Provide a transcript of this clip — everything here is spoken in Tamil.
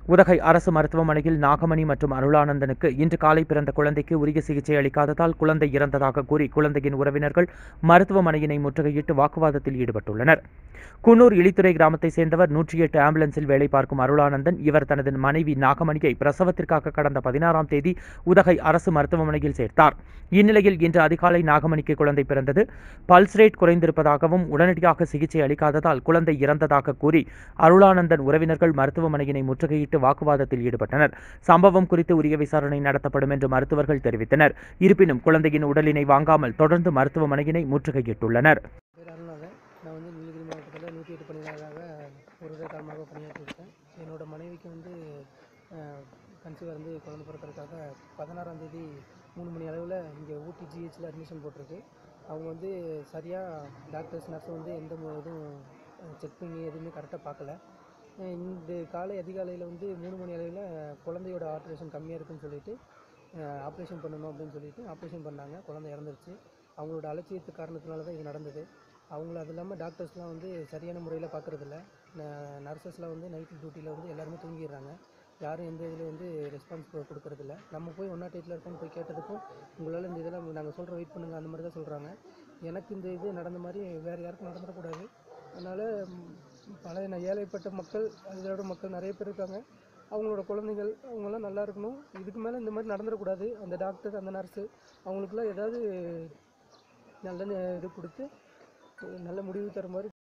உதகை அரசு மருத்துவமனையில் நாகமணி மற்றும் அருளானந்தனுக்கு இன்று காலை பிறந்த குழந்தைக்கு உரிய சிகிச்சை அளிக்காததால் குழந்தை இறந்ததாக கூறி குழந்தையின் உறவினர்கள் மருத்துவமனையினை முற்றுகையிட்டு வாக்குவாதத்தில் ஈடுபட்டுள்ளனர் குன்னூர் இளித்துறை கிராமத்தைச் சேர்ந்தவர் நூற்றி எட்டு ஆம்புலன்ஸில் வேலை பார்க்கும் அருளானந்தன் இவர் தனது மனைவி நாகமணியை பிரசவத்திற்காக கடந்த பதினாறாம் தேதி உதகை அரசு மருத்துவமனையில் சேர்த்தார் இந்நிலையில் இன்று அதிகாலை நாகமணிக்கு குழந்தை பிறந்தது பல்ஸ் ரேட் குறைந்திருப்பதாகவும் உடனடியாக சிகிச்சை அளிக்காததால் குழந்தை இறந்ததாக கூறி அருளானந்தன் உறவினர்கள் மருத்துவமனையினை முற்றுகையிட்டு வாக்குவாதத்தில் ஈடுபட்டனர் சம்பவம் குறித்து உரிய விசாரணை நடத்தப்படும் என்று மருத்துவர்கள் தெரிவித்தனர் இருப்பினும் குழந்தையின் உடலினை வாங்காமல் தொடர்ந்து மருத்துவமனையினை முற்றுகையிட்டுள்ளனர் பேர் அருணாதன் நான் வந்து நீலகிரி மாவட்டத்தில் நூற்றி எட்டு பணியாளராக ஒரு வருட காலமாக பணியாற்றிருக்கேன் என்னோட மனைவிக்கு வந்து கன்சீவர் வந்து குழந்தை பிறக்கிறதுக்காக பதினாறாம் தேதி மூணு மணி அளவில் இங்கே ஊட்டி ஜிஹெச்சில் அட்மிஷன் போட்டிருக்கு அவங்க வந்து சரியாக டாக்டர்ஸ் நர்ஸ் வந்து எந்த மு- இதுவும் செக் பண்ணி எதுவுமே கரெக்டாக பார்க்கல அஹ் இந்த காலை அதிகாலையில் வந்து மூணு மணி அளவில் குழந்தையோட ஆப்ரேஷன் கம்மியாக இருக்குன்னு சொல்லிட்டு ஆப்ரேஷன் பண்ணணும் அப்படின்னு சொல்லிட்டு ஆப்ரேஷன் பண்ணாங்க குழந்தை இறந்துருச்சு அவங்களோட அலட்சியத்து காரணத்தினால தான் இது நடந்தது அவங்கள அது இல்லாமல் டாக்டர்ஸ்லாம் வந்து சரியான முறையில் பார்க்குறதில்ல நர்சஸ்லாம் வந்து நைட் டியூட்டியில் வந்து எல்லாருமே தூங்கிடுறாங்க யாரும் எந்த இதில் வந்து ரெஸ்பான்ஸ் கொடுக்கறதில்ல நம்ம போய் ஒன் நாட் எயிட்டில் இருக்கோம்னு போய் கேட்டதுக்கும் உங்களால் இந்த இதெல்லாம் நாங்கள் சொல்கிறோம் வெயிட் பண்ணுங்க அந்த மாதிரி தான் சொல்கிறாங்க எனக்கு இந்த இது நடந்த மாதிரி வேறு யாருக்கும் நடந்துடக்கூடாது அதனால் பல ந- ஏழைப்பட்ட மக்கள் அதோட மக்கள் நிறைய பேர் இருக்காங்க அவங்களோட குழந்தைகள் அவங்கெல்லாம் நல்லா இருக்கணும் இதுக்கு மேலே இந்த மாதிரி நடந்துடக்கூடாது அந்த டாக்டர் அந்த நர்ஸு அவங்களுக்குலாம் ஏதாவது நல்ல ந- இது கொடுத்து நல்ல முடிவு தர மாதிரி